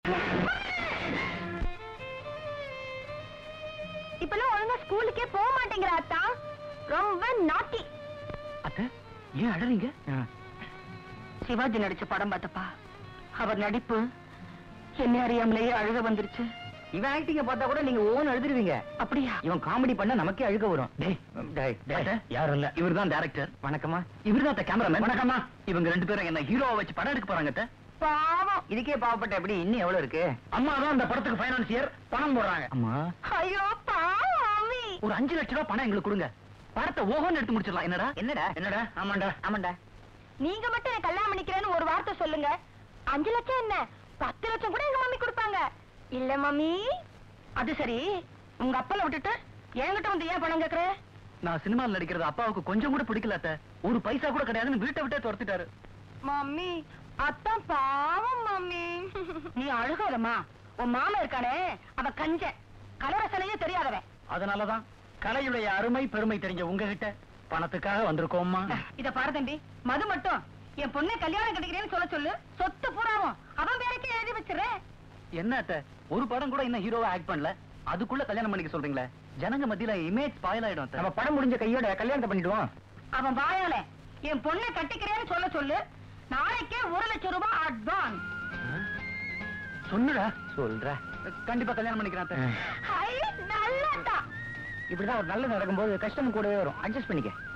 இப்பெல்லாம் ஒழுங்கா ஸ்கூலுக்கே போக மாட்டேங்கிற அத்தா ரொம்ப நாட்டி அத்தை ஏன் அழறீங்க சிவாஜி நடிச்ச படம் பார்த்தப்பா அவர் நடிப்பு என்ன அறியாமலேயே அழுக வந்துருச்சு இவன் ஆக்டிங்க பார்த்தா கூட நீங்க ஓன் எழுதிருவீங்க அப்படியா இவன் காமெடி பண்ணா நமக்கே அழுக வரும் டேய் டேய் டேய் யாரும் இல்ல இவர்தான் டைரக்டர் வணக்கமா இவர்தான் கேமராமேன் வணக்கமா இவங்க ரெண்டு பேரும் என்ன ஹீரோவா வச்சு படம் எடுக்க போறாங்க அத்தை. பாவம் இதுக்கே பாவப்பட்ட எப்படி இன்னும் எவ்வளவு இருக்கு அம்மா தான் அந்த படத்துக்கு ஃபைனான்சியர் பணம் போடுறாங்க அம்மா ஐயோ பாவம் மாமி ஒரு அஞ்சு லட்சம் ரூபாய் பணம் எங்களுக்கு கொடுங்க படத்தை ஓஹோன்னு எடுத்து முடிச்சிடலாம் என்னடா என்னடா என்னடா ஆமாண்டா ஆமாண்டா நீங்க மட்டும் என்ன கல்யாணம் பண்ணிக்கிறேன்னு ஒரு வார்த்தை சொல்லுங்க அஞ்சு லட்சம் என்ன பத்து லட்சம் கூட எங்க மம்மி கொடுப்பாங்க இல்ல மம்மி அது சரி உங்க அப்பல விட்டுட்டு என்கிட்ட வந்து ஏன் பணம் கேக்குற நான் சினிமாவில் நடிக்கிறது அப்பாவுக்கு கொஞ்சம் கூட பிடிக்கல அத்தை ஒரு பைசா கூட கிடையாதுன்னு வீட்டை விட்டே துரத்திட்டாரு மம்மி அத்தான் பாவம் மம்மி நீ அழுகாதம்மா உன் மாமா இருக்கானே அவன் கஞ்ச கலரசனையே தெரியாதவன் அதனாலதான் கலையுடைய அருமை பெருமை தெரிஞ்ச உங்ககிட்ட பணத்துக்காக வந்திருக்கோம்மா இத பாரு தம்பி மது மட்டும் என் பொண்ணை கல்யாணம் கட்டிக்கிறேன்னு சொல்ல சொல்லு சொத்து பூராவும் அவன் பேருக்கே எழுதி வச்சிடுறேன் என்ன அத்தை ஒரு படம் கூட இன்னும் ஹீரோவா ஆக்ட் பண்ணல அதுக்குள்ள கல்யாணம் பண்ணிக்க சொல்றீங்களே ஜனங்க மத்தியில இமேஜ் ஸ்பாயில் ஆயிடும் நம்ம படம் முடிஞ்ச கையோட கல்யாணத்தை பண்ணிடுவோம் அவன் வாயால என் பொண்ணை கட்டிக்கிறேன்னு சொல்ல சொல்லு நாளைக்கே ஒரு லட்சம் ரூபாய் அட்வான்ஸ் சொல்லுடா சொல்ற கண்டிப்பா கல்யாணம் பண்ணிக்கிறேன் அத்தை. ஐ நல்லதா இப்படிதான் ஒரு நல்லது நடக்கும்போது கஷ்டம் கூடவே வரும் அட்ஜஸ்ட் பண்ணிக்க